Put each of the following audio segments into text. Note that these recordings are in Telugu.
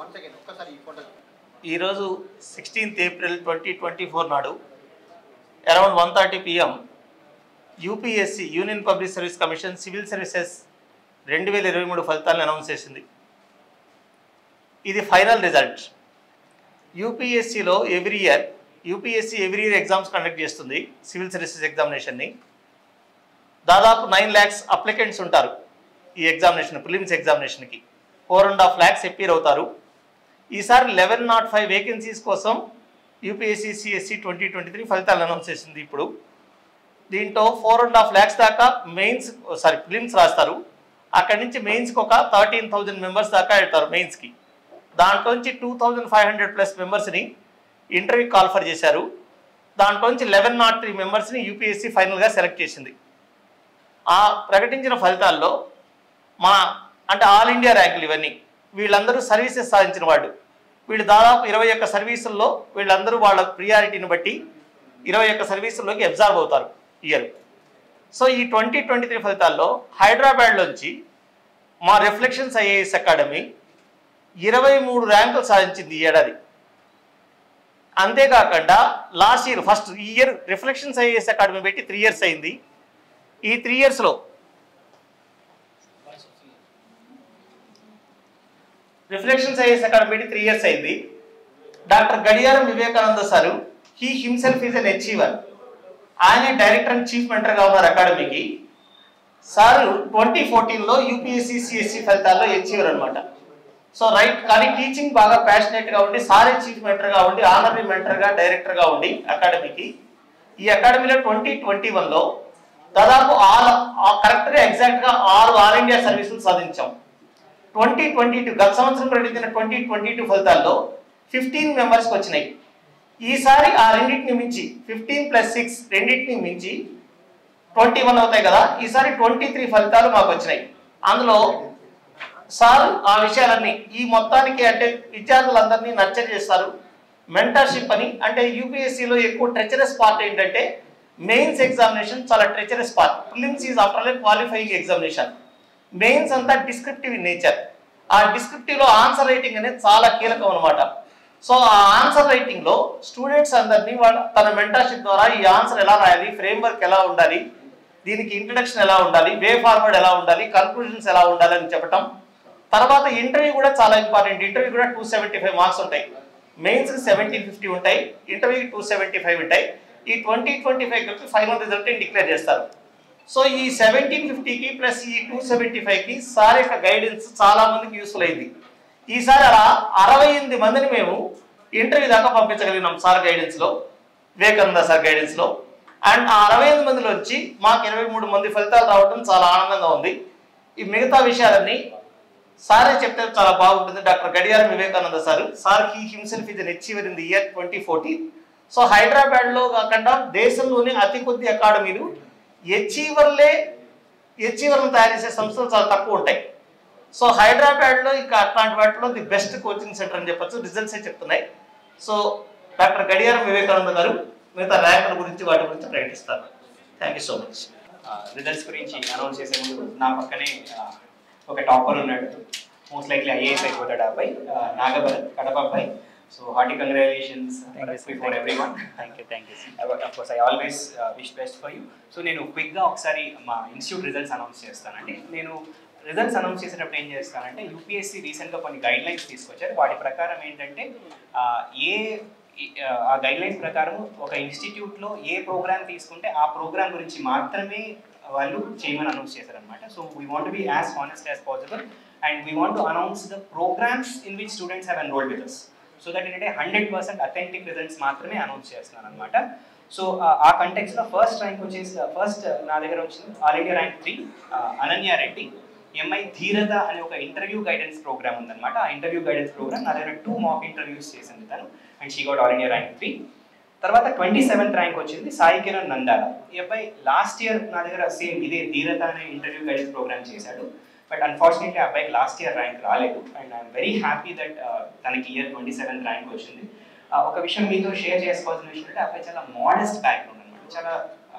వన్ సెకండ్ ఒక్కసారి ఈ ఫోటో ఈరోజు sixteenth April twenty twenty four నాడు around one thirty PM UPSC Union Public Service Commission civil services రెండు వేల ఇరవై మూడు ఫలితాలను అనౌన్స్ చేసింది ఇది ఫైనల్ రిజల్ట్ యూపీఎస్సిలో every year UPSC every year exams conduct చేస్తుంది సివిల్ సర్వీసెస్ ఎగ్జామినేషన్ని దాదాపు నైన్ ల్యాక్స్ అప్లికెంట్స్ ఉంటారు ఈ ఎగ్జామినేషన్ ప్రిలిమ్స్ ఎగ్జామినేషన్కి four and half lakhs appear అవుతారు ఈసారి లెవెన్ నాట్ ఫైవ్ వేకెన్సీస్ కోసం UPSC CSE twenty twenty three ఫలితాలు అనౌన్స్ చేసింది ఇప్పుడు దీంట్లో ఫోర్ అండ్ హాఫ్ ల్యాక్స్ దాకా మెయిన్స్ సారీ ఫిలిమ్స్ రాస్తారు అక్కడి నుంచి మెయిన్స్కి ఒక థర్టీన్ థౌజండ్ మెంబర్స్ దాకా వెళ్తారు మెయిన్స్కి దాంట్లోంచి two thousand five hundred plus మెంబర్స్ని ఇంటర్వ్యూ కాల్ఫర్ చేశారు దాంట్లోంచి లెవెన్ నాట్ త్రీ మెంబర్స్ని యూపీఎస్సీ ఫైనల్గా సెలెక్ట్ చేసింది ఆ ప్రకటించిన ఫలితాల్లో మా అంటే ఆల్ ఇండియా ర్యాంకులు ఇవన్నీ వీళ్ళందరూ సర్వీసెస్ సాధించిన వాళ్ళు వీళ్ళు దాదాపు ఇరవై ఒక్క సర్వీసుల్లో వీళ్ళందరూ వాళ్ళ ప్రియారిటీని బట్టి ఇరవై ఒక్క సర్వీసుల్లోకి అబ్జర్వ్ అవుతారు ఇయర్ సో ఈ ట్వంటీ ట్వంటీ త్రీ ఫలితాల్లో హైదరాబాద్లోంచి మా రిఫ్లెక్షన్స్ ఐఏఎస్ అకాడమీ ఇరవై మూడు ర్యాంకులు సాధించింది ఈ ఏడాది అంతేకాకుండా లాస్ట్ ఇయర్ ఫస్ట్ ఈ ఇయర్ రిఫ్లెక్షన్స్ ఐఏఎస్ అకాడమీ పెట్టి త్రీ ఇయర్స్ అయింది ఈ త్రీ ఇయర్స్లో రిఫ్లెక్షన్స్ ఐఏఎస్ అకాడమీ పెట్టి త్రీ ఇయర్స్ అయింది doctor Gadiyaram Vivekananda sir he himself is an achiever ఆయన డైరెక్టర్ అండ్ చీఫ్ మెంటర్గా ఉన్నారు అకాడమీకి సారు ట్వంటీ ఫోర్టీన్లో యూపీఎస్సీ సిఎస్సి ఫలితాల్లో అచీవర్ అనమాట సో రైట్ కానీ టీచింగ్ బాగా ప్యాషనెట్గా ఉండి సారే చీఫ్ మెంటర్గా ఉండి ఆనరీ మెంటర్గా డైరెక్టర్గా ఉండి అకాడమీకి ఈ అకాడమీలో ట్వంటీ ట్వంటీ వన్లో దాదాపు ఆల్ కరెక్ట్గా ఎగ్జాక్ట్గా ఆరు ఆల్ ఇండియా సర్వీసులు సాధించాం ట్వంటీ ట్వంటీ టూ గత సంవత్సరం ప్రకటించిన ట్వంటీ ట్వంటీ టూ ఫలితాల్లో ఫిఫ్టీన్ మెంబర్స్కి వచ్చినాయి ఈసారి ఆ రెండింటిని మించి ఫిఫ్టీన్ ప్లస్ సిక్స్ రెండింటిని మించి ట్వంటీ వన్ అవుతాయి కదా ఈసారి ట్వంటీ త్రీ ఫలితాలు మాకు వచ్చినాయి అందులో సార్ ఆ విషయాలన్నీ ఈ మొత్తానికి అంటే విద్యార్థులందరినీ నర్చర్ చేస్తారు మెంటర్షిప్ అని అంటే యూపీఎస్సీలో ఎక్కువ ట్రెచరస్ పార్ట్ ఏంటంటే మెయిన్స్ ఎగ్జామినేషన్ చాలా treacherous part prelims is after qualifying examination mains అంతా డిస్క్రిప్టివ్ ఇన్ నేచర్ ఆ డిస్క్రిప్టివ్ లో ఆన్సర్ రైటింగ్ అనేది చాలా కీలకం అనమాట సో ఆ ఆన్సర్ రైటింగ్ లో స్టూడెంట్స్ అందరినీ వాళ్ళ తన మెంటర్షిప్ ద్వారా ఈ ఆన్సర్ ఎలా రాయాలి ఫ్రేమ్ వర్క్ ఎలా ఉండాలి దీనికి ఇంట్రడక్షన్ ఎలా ఉండాలి వే ఫార్వర్డ్ ఎలా ఉండాలి కన్క్లూజన్స్ ఎలా ఉండాలి అని చెప్పటం తర్వాత ఇంటర్వ్యూ కూడా చాలా ఇంపార్టెంట్ ఇంటర్వ్యూ కూడా టూ సెవెంటీ ఫైవ్ మార్క్స్ ఉంటాయి మెయిన్స్ సెవెంటీన్ ఫిఫ్టీ ఉంటాయి ఇంటర్వ్యూకి టూ సెవెంటీ ఫైవ్ ఉంటాయి ఈ ట్వంటీ ట్వంటీ ఫైవ్ కలిపి ఫైనల్ రిజల్ట్ డిక్లేర్ చేస్తారు సో ఈ సెవెంటీన్ ఫిఫ్టీకి ప్లస్ ఈ టూ సెవెంటీ ఫైవ్కి సార్ యొక్క గైడెన్స్ చాలా మందికి యూస్ఫుల్ అయింది ఈసారి అలా అరవై ఎనిమిది మందిని మేము ఇంటర్వ్యూ దాకా పంపించగలిగినాం సార్ గైడెన్స్లో వివేకానంద సార్ గైడెన్స్లో అండ్ ఆ అరవై ఎనిమిది మందిలోంచి మాకు ఇరవై మూడు మంది ఫలితాలు రావడం చాలా ఆనందంగా ఉంది ఈ మిగతా విషయాలన్నీ సారే చెప్తే చాలా బాగుంటుంది doctor Gadiyaram Vivekananda sir sir he himself is an achiever in the year twenty fourteen so హైదరాబాద్లో కాకుండా దేశంలోని అతి కొద్ది అకాడమీలు అచీవర్లే అచీవర్లను తయారు చేసే సంస్థలు చాలా తక్కువ ఉంటాయి సో హైదరాబాద్లో ఇంకా అట్లాంటి వాటిలో ది బెస్ట్ కోచింగ్ సెంటర్ అని చెప్పొచ్చు రిజల్ట్సే చెప్తున్నాయి సో డాక్టర్ గడియారం వివేకానంద గారు మిగతా ర్యాంకుల గురించి వాటి గురించి ప్రకటిస్తారు thank you so much results గురించి అనౌన్స్ చేసే ముందు నా పక్కనే ఆ, ఒక టాపర్ ఉన్నాడు మోస్ట్ లైక్లీ ఐఏఎస్ అయిపోతాడు ఆ అబ్బాయి ఆ, నాగభరత్ కడప అబ్బాయి so hearty congratulations before everyone thank you thank you of course I always wish best for you so నేను క్విక్గా ఒకసారి మా ఇన్స్టిట్యూట్ రిజల్ట్స్ అనౌన్స్ చేస్తానండి నేను రిజల్ట్స్ అనౌన్స్ చేసేటప్పుడు ఏం చేస్తానంటే యూపీఎస్సీ రీసెంట్గా కొన్ని గైడ్ లైన్స్ తీసుకొచ్చారు వాటి ప్రకారం ఏంటంటే ఆ, ఏ ఈ- ఆ గైడ్ లైన్స్ ప్రకారం ఒక ఇన్స్టిట్యూట్లో ఏ ప్రోగ్రామ్ తీసుకుంటే ఆ ప్రోగ్రామ్ గురించి మాత్రమే వాళ్ళు చేయమని అనౌన్స్ చేశారనమాట so we want be as honest as possible and we want to announce the programmes in which students have enrolled with us so that ఏంటంటే హండ్రెడ్ పర్సెంట్ అథెంటిక్ రిజల్ట్స్ మాత్రమే అనౌన్స్ చేస్తున్నాను అనమాట సో ఆ కంటెక్స్లో ఫస్ట్ ర్యాంక్ వచ్చేసి ఫస్ట్ నా దగ్గర వచ్చింది all India rank three Ananya Reddy ఎంఐ ధీరత అనే ఒక ఇంటర్వ్యూ గైడెన్స్ ప్రోగ్రామ్ ఉందన్నమాట ఆ ఇంటర్వ్యూ గైడెన్స్ ప్రోగ్రామ్ నా దగ్గర టూ మాక్ ఇంటర్వ్యూస్ చేసింది తను and she got all India rank three తర్వాత ట్వంటీ సెవెంత్ ర్యాంక్ వచ్చింది సాయి కిరణ్ నందాల ఈ అబ్బాయి లాస్ట్ ఇయర్ నా దగ్గర సేమ్ ఇదే ధీరత అనే ఇంటర్వ్యూ గైడెన్స్ ప్రోగ్రామ్ చేశాడు బట్ అన్ఫార్చునేట్లీ ఆ అబ్బాయికి లాస్ట్ ఇయర్ ర్యాంక్ రాలేదు and I'm very happy that తనకి ఇయర్ ట్వంటీ సెవెంత్ ర్యాంక్ వచ్చింది ఆ, ఒక విషయం మీతో షేర్ చేసుకోవాల్సిన విషయం అంటే ఆ అబ్బాయి చాలా మోడెస్ట్ బ్యాక్గ్రౌండ్ అనమాట చాలా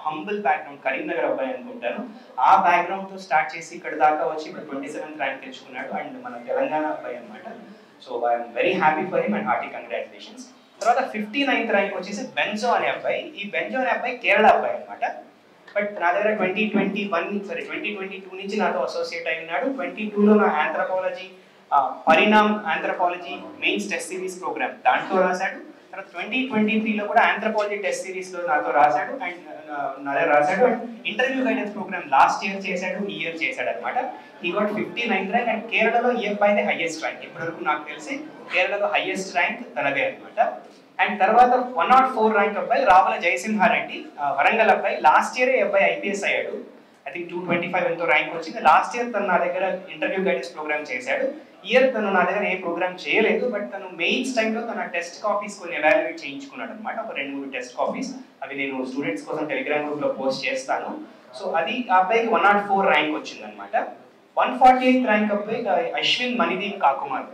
హంబుల్ బ్యాక్గ్రౌండ్ కరీంనగర్ అబ్బాయి అనుకుంటాను ఆ బ్యాక్గ్రౌండ్ తో స్టార్ట్ చేసి ఇక్కడ దాకా వచ్చి ఇప్పుడు ట్వంటీ సెవెంత్ ర్యాంక్ తెచ్చుకున్నాడు అండ్ మన తెలంగాణ అబ్బాయి అనమాట so I'm very happy for him and hearty congratulations తర్వాత ఫిఫ్టీ నైన్త్ ర్యాంక్ వచ్చేసి బెంజో అనే అబ్బాయి ఈ బెంజో అనే అబ్బాయి కేరళ అబ్బాయి అనమాట బట్ నా దగ్గర twenty twenty one sorry twenty twenty two నుంచి నాతో అసోసియేట్ అయి ఉన్నాడు ట్వంటీ టూలో నా anthropology Parinam anthropology mains test series programme దాంట్లో రాశాడు తర్వాత ట్వంటీ ట్వంటీ త్రీలో కూడా ఆంథ్రపాలజీ టెస్ట్ సిరీస్లో నాతో రాశాడు అండ్ నా దగ్గర రాశాడు and interview guidance programme last year చేశాడు ఈ ఇయర్ చేశాడు అనమాట he got fifty ninth rank and కేరళలో ఈ అబ్బాయిదే హైయెస్ట్ ర్యాంక్ ఇప్పటివరకు నాకు తెలిసి కేరళలో హైయెస్ట్ ర్యాంక్ తనదే అనమాట అండ్ తర్వాత వన్ నాట్ ఫోర్ ర్యాంక్ అబ్బాయి రావుల జయసింహారెడ్డి ఆ, వరంగల్ అబ్బాయి లాస్ట్ ఇయర్ అబ్బాయి ఐపీఎస్ అయ్యాడు I think two twenty five ఎంతో ర్యాంక్ వచ్చింది లాస్ట్ ఇయర్ తను నా దగ్గర ఇంటర్వ్యూ గైడెన్స్ ప్రోగ్రామ్ చేశాడు ఇయర్ తను నా దగ్గర ఏ ప్రోగ్రామ్ చేయలేదు బట్ తను మెయిన్స్ టైంలో తన టెస్ట్ కాపీస్ కొన్ని ఎవాల్యుయేట్ చేయించుకున్నాడు అనమాట ఒక రెండు మూడు టెస్ట్ కాపీస్ అవి నేను స్టూడెంట్స్ కోసం టెలిగ్రామ్ గ్రూప్ లో పోస్ట్ చేస్తాను సో అది ఆ అబ్బాయికి వన్ నాట్ ఫోర్ ర్యాంక్ వచ్చింది అనమాట వన్ ఫార్టీ ఎయిత్ ర్యాంక్ అబ్బాయి అశ్విన్ మణిదీప్ కాకుమార్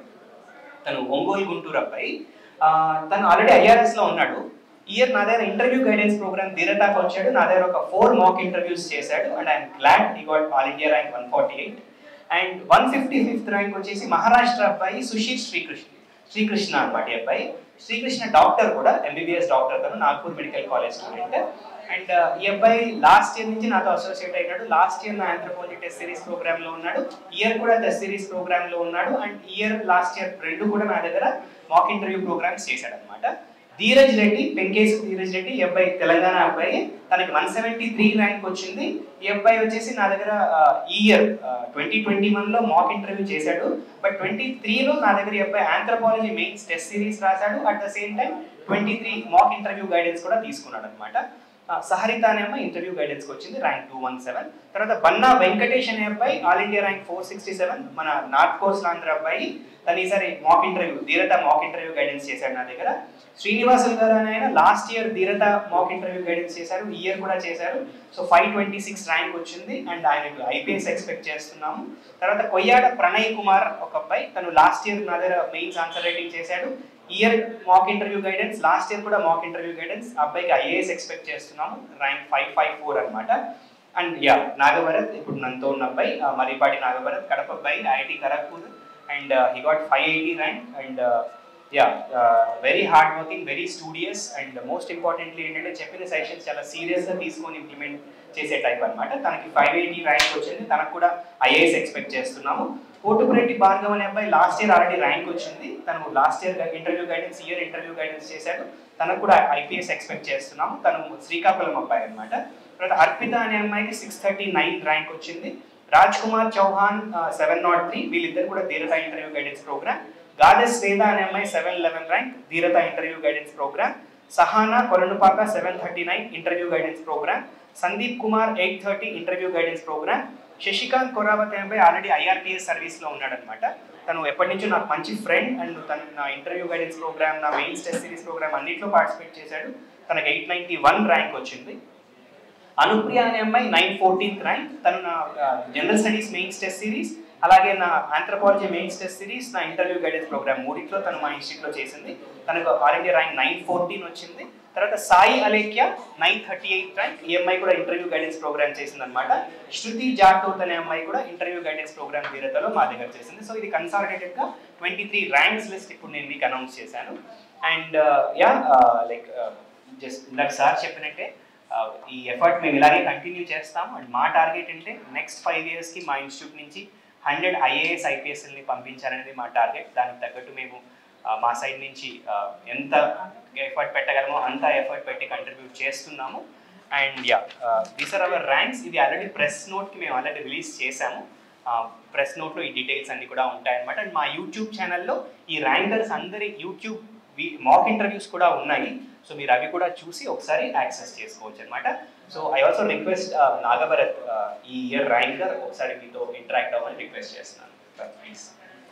తను ఒంగోలు గుంటూరు అబ్బాయి ఆ, తను ఆల్రెడీ ఐఆర్ఎస్ లో ఉన్నాడు ఇయర్ నా దగ్గర ఇంటర్వ్యూ గైడెన్స్ ప్రోగ్రామ్ దిరటాకు వచ్చాడు నా దగ్గర ఒక ఫోర్ మాక్ ఇంటర్వ్యూస్ చేశాడు and I'm glad he got all India rank one forty eight and one fifty fifth rank వచ్చేసి మహారాష్ట్ర అబ్బాయి సుశీల్ శ్రీకృష్ణ శ్రీకృష్ణ అనమాట ఈ అబ్బాయి శ్రీకృష్ణ డాక్టర్ కూడా ఎంబీబీఎస్ డాక్టర్ తను Nagpur medical college student and ఈ అబ్బాయి లాస్ట్ ఇయర్ నుంచి నాతో అసోసియేట్ అయినాడు లాస్ట్ ఇయర్ నా ఆంథ్రోపాలజీ టెస్ట్ సిరీస్ ప్రోగ్రామ్ లో ఉన్నాడు ఇయర్ కూడా టెస్ట్ సిరీస్ ప్రోగ్రామ్ లో ఉన్నాడు అండ్ ఇయర్ లాస్ట్ ఇయర్ రెండు కూడా నా దగ్గర మాక్ ఇంటర్వ్యూ ప్రోగ్రామ్స్ చేశాడు అనమాట ధీరజ్ రెడ్డి పెంకేశ్ ధీరజ్ రెడ్డి ఈ అబ్బాయి తెలంగాణ అబ్బాయి తనకి వన్ సెవెంటీ త్రీ ర్యాంక్ వచ్చింది ఈ అబ్బాయి వచ్చేసి నా దగ్గర ఆ, ఈ ఇయర్ ట్వంటీ ట్వంటీ వన్ లో మాక్ ఇంటర్వ్యూ చేశాడు బట్ ట్వంటీ త్రీలో నా దగ్గర ఈ అబ్బాయి ఆంథ్రపాలజీ మెయిన్స్ టెస్ట్ సిరీస్ రాశాడు at the same time twenty three mock interview guidance కూడా తీసుకున్నాడు అనమాట సహరిత అనే అమ్మాయి ఇంటర్వ్యూ గైడెన్స్ కి వచ్చింది ర్యాంక్ టూ వన్ సెవెన్ తర్వాత బన్నా వెంకటేష్ అనే అబ్బాయి all India rank four sixty seven మన నార్త్ కోస్ట్ ఆంధ్ర అబ్బాయి తను ఈసారి mock interview Dheeratha mock interview guidance చేశాడు నా దగ్గర శ్రీనివాసులు గారు అనే ఆయన last year Dheeratha mock interview guidance చేశారు ఈ ఇయర్ కూడా చేశారు so five twenty six rank వచ్చింది అండ్ ఆయనకు ఐపీఎస్ ఎక్స్పెక్ట్ చేస్తున్నాము తర్వాత కొయ్యాడ ప్రణయ్ కుమార్ ఒక అబ్బాయి తను లాస్ట్ ఇయర్ నా దగ్గర మెయిన్స్ ఆన్సర్ రైటింగ్ చేశాడు year mock interview guidance last year కూడా మాక్ ఇంటర్వ్యూ గైడెన్స్ అబ్బాయికి ఐఏఎస్ ఎక్స్పెక్ట్ చేస్తున్నాము ర్యాంక్ ఫైవ్ ఫైవ్ ఫోర్ అనమాట అండ్ యా నాగభరత్ ఇప్పుడు నన్నుతో ఉన్న అబ్బాయి ఆ, మరిపాటి నాగభరత్ కడప అబ్బాయి IIT Kharagpur and he got five eighty rank and yeah very hard working very studious and most importantly ఏంటంటే చెప్పిన సెషన్స్ చాలా సీరియస్గా తీసుకొని ఇంప్లిమెంట్ చేసే టైప్ అన్నమాట తనకి ఫైవ్ ఎయిటీ ర్యాంక్ వచ్చింది తనకు కూడా ఐఏఎస్ ఎక్స్పెక్ట్ చేస్తున్నాము కోటుపురెడ్డి భార్గవ్ అనే అబ్బాయి లాస్ట్ ఇయర్ ఆల్రెడీ ర్యాంక్ వచ్చింది తను last year interview guidance year interview guidance చేశాడు తనకు కూడా ఐపీఎస్ ఎక్స్పెక్ట్ చేస్తున్నాము తను శ్రీకాకుళం అబ్బాయి అన్నమాట తర్వాత అర్పిత అనే అమ్మాయికి సిక్స్ థర్టీ నైన్ ర్యాంక్ వచ్చింది Raj Kumar Chauhan seven naught three వీళ్ళిద్దరు కూడా Dheeratha interview guidance programme Gades Veda అనే అమ్మాయి seven eleven rank Dheeratha interview guidance programme Sahana Koranupaka seven thirty nine interview guidance programme Sandeep Kumar eight thirty interview guidance programme Shashikanth Korawath అనే అబ్బాయి ఆల్రెడీ ఐఆర్టీఎస్ సర్వీస్ లో ఉన్నాడనమాట తను ఎప్పటి నుంచో నాకు మంచి ఫ్రెండ్ అండ్ తను నా ఇంటర్వ్యూ గైడెన్స్ ప్రోగ్రామ్ నా మెయిన్స్ టెస్ట్ సిరీస్ ప్రోగ్రామ్ అన్నింటిలో పార్టిసిపేట్ చేశాడు తనకి ఎయిట్ నైన్టీ వన్ ర్యాంక్ వచ్చింది అనుప్రియ అనే అమ్మాయి నైన్ ఫోర్టీన్త్ ర్యాంక్ తను నా general studies mains test series అలాగే నా ఆంథ్రపాలజీ మెయిన్స్ టెస్ట్ సిరీస్ నా ఇంటర్వ్యూ గైడెన్స్ ప్రోగ్రామ్ మూడిట్లో తను మా ఇన్స్టిట్యూట్లో చేసింది తనకు all India rank nine fourteen వచ్చింది తర్వాత Sai Alekhya nine thirty eighth rank ఈ అమ్మాయి కూడా ఇంటర్వ్యూ గైడెన్స్ ప్రోగ్రామ్ చేసింది అనమాట శృతి జాటోత్ అనే అమ్మాయి కూడా ఇంటర్వ్యూ గైడెన్స్ ప్రోగ్రామ్ వీరతలో మా దగ్గర చేసింది సో ఇది కన్సాలిడేటెడ్ గా ట్వంటీ త్రీ ర్యాంక్స్ లిస్ట్ ఇప్పుడు నేను మీకు అనౌన్స్ చేశాను అండ్ యా లైక్ జస్ట్ ఇందాక సార్ చెప్పినట్టే uh, ఈ ఎఫర్ట్ మేము ఇలాగే కంటిన్యూ చేస్తాం అండ్ మా టార్గెట్ అంటే నెక్స్ట్ ఫైవ్ ఇయర్స్కి మా ఇన్స్టిట్యూట్ నుంచి హండ్రెడ్ ఐఏఎస్ ఐపీఎస్ఎల్ని పంపించాలనేది మా టార్గెట్ దానికి తగ్గట్టు మేము uh, మా సైడ్ నుంచి uh, ఎంత ఎఫర్ట్ పెట్టగలమో అంత ఎఫర్ట్ పెట్టి కంట్రిబ్యూట్ చేస్తున్నాము and yeah these are our ranks ఇది ఆల్రెడీ ప్రెస్ నోట్కి మేము ఆల్రెడీ రిలీజ్ చేశాము ప్రెస్ నోట్లో ఈ డీటెయిల్స్ అన్ని కూడా ఉంటాయన్నమాట అండ్ మా యూట్యూబ్ ఛానల్లో ఈ ర్యాంకర్స్ అందరి యూట్యూబ్ మాక్ ఇంటర్వ్యూస్ కూడా ఉన్నాయి సో మీరు అవి కూడా చూసి ఒకసారి యాక్సెస్ చేసుకోవచ్చు అనమాట so I also request Nagabharat uh, ఈ ఇయర్ ర్యాంకర్ ఒకసారి మీతో ఇంటరాక్ట్ అవ్వమని రిక్వెస్ట్ చేస్తున్నాను ప్లీజ్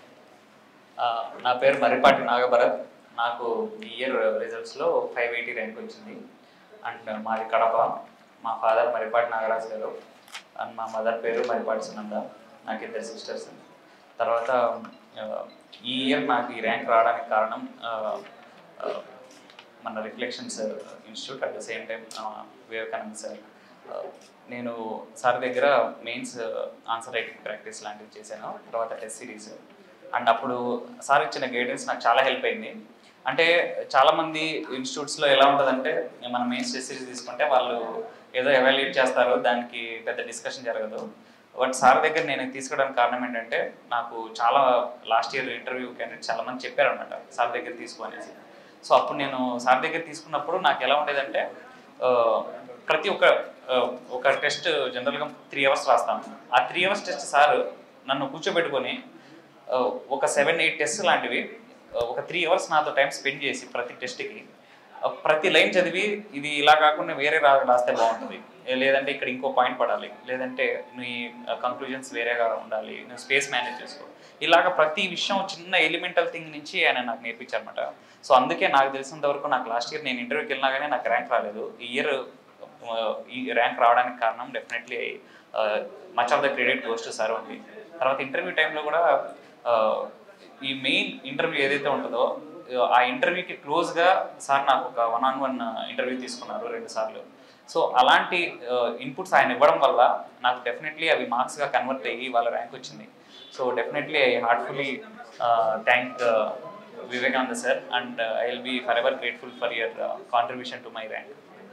ఆ, నా పేరు మర్రిపాటి నాగభరత్ నాకు ఈ ఇయర్ రిజల్ట్స్లో ఫైవ్ ఎయిటీ ర్యాంక్ వచ్చింది అండ్ మాది కడప మా ఫాదర్ మరిపాటి నాగరాజు గారు అండ్ మా మదర్ పేరు మరిపాటి సునంద నాకు ఇద్దరు సిస్టర్స్ తర్వాత ఆ, ఈ ఇయర్ నాకు ఈ ర్యాంక్ రావడానికి కారణం ఆ, ఆ, మన reflections institute at the same time Vivekananda sir ఆ, నేను సార్ దగ్గర మెయిన్స్ ఆన్సర్ రైటింగ్ ప్రాక్టీస్ లాంటివి చేశాను తర్వాత టెస్ట్ సిరీస్ అండ్ అప్పుడు సార్ ఇచ్చిన గైడెన్స్ నాకు చాలా హెల్ప్ అయింది అంటే చాలామంది ఇన్స్టిట్యూట్స్లో ఎలా ఉంటుందంటే మనం మెయిన్స్ టెస్ట్ సిరీస్ తీసుకుంటే వాళ్ళు ఏదో ఎవాల్యుయేట్ చేస్తారు దానికి పెద్ద డిస్కషన్ జరగదు బట్ సార్ దగ్గర నేను తీసుకోవడానికి కారణం ఏంటంటే నాకు చాలా లాస్ట్ ఇయర్ ఇంటర్వ్యూ క్యాండిడేట్ చాలా మంది చెప్పారనమాట సార్ దగ్గర తీసుకో అనేసి సో అప్పుడు నేను సార్ దగ్గర తీసుకున్నప్పుడు నాకు ఎలా ఉండేదంటే ఆ, ప్రతి ఒక్క ఆ, ఒక టెస్ట్ జనరల్గా త్రీ అవర్స్ రాస్తాను ఆ త్రీ అవర్స్ టెస్ట్ సార్ నన్ను కూర్చోబెట్టుకొని ఆ, ఒక సెవెన్ ఎయిట్ టెస్ట్ లాంటివి ఆ, ఒక త్రీ అవర్స్ నాతో టైం స్పెండ్ చేసి ప్రతి టెస్ట్కి ప్రతి లైన్ చదివి ఇది ఇలా కాకుండా వేరే రా రాస్తే బాగుంటుంది ఏ లేదంటే ఇక్కడ ఇంకో పాయింట్ పడాలి లేదంటే నీ కంక్లూజన్స్ వేరేగా ఉండాలి నువ్వు స్పేస్ మేనేజ్ చేసుకో ఇలాగ ప్రతి విషయం చిన్న ఎలిమెంటల్ థింగ్ నుంచి ఆయన నాకు నేర్పించారనమాట సో అందుకే నాకు తెలిసినంత వరకు నాకు లాస్ట్ ఇయర్ నేను ఇంటర్వ్యూకి వెళ్ళినా కానీ నాకు ర్యాంక్ రాలేదు ఈ ఇయర్ ఈ ర్యాంక్ రావడానికి కారణం definitely much of the credit goes to sir ఉంది తర్వాత ఇంటర్వ్యూ టైంలో కూడా ఆ, ఈ మెయిన్ ఇంటర్వ్యూ ఏదైతే ఉంటుందో ఆ ఇంటర్వ్యూకి క్లోజ్గా సార్ నాకు ఒక వన్ ఆన్ వన్ ఇంటర్వ్యూ తీసుకున్నారు రెండు సార్లు సో అలాంటి ఇన్పుట్స్ ఆయన ఇవ్వడం వల్ల నాకు డెఫినెట్లీ అవి మార్క్స్గా కన్వర్ట్ అయ్యి వాళ్ళ ర్యాంక్ వచ్చింది so definitely I heartfully thank Vivekananda sir and I will be forever grateful for your contribution to my rank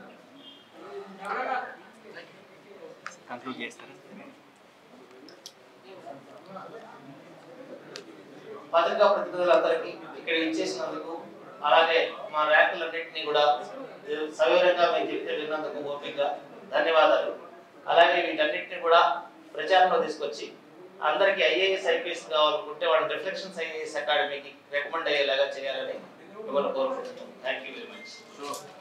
conclude చేస్తారు పత్రికా ప్రతినిధులందరికీ ఇక్కడ ఇచ్చేసినందుకు అలాగే మా ర్యాంకులన్నింటినీ కూడా సవివరంగా మీకు చెప్తే విన్నందుకు ఓపిక ధన్యవాదాలు అలాగే వీటన్నిటిని కూడా ప్రచారంలో తీసుకొచ్చి అందరికీ ఐఏఎస్ ఐపీఎస్ కావాలనుకుంటే వాళ్ళని రిఫ్లెక్షన్స్ ఐఏఎస్ అకాడమీకి రికమెండ్ అయ్యేలాగా చేయాలని మిమ్మల్ని కోరుకుంటున్నాం థ్యాంక్ యూ వెరీ మచ్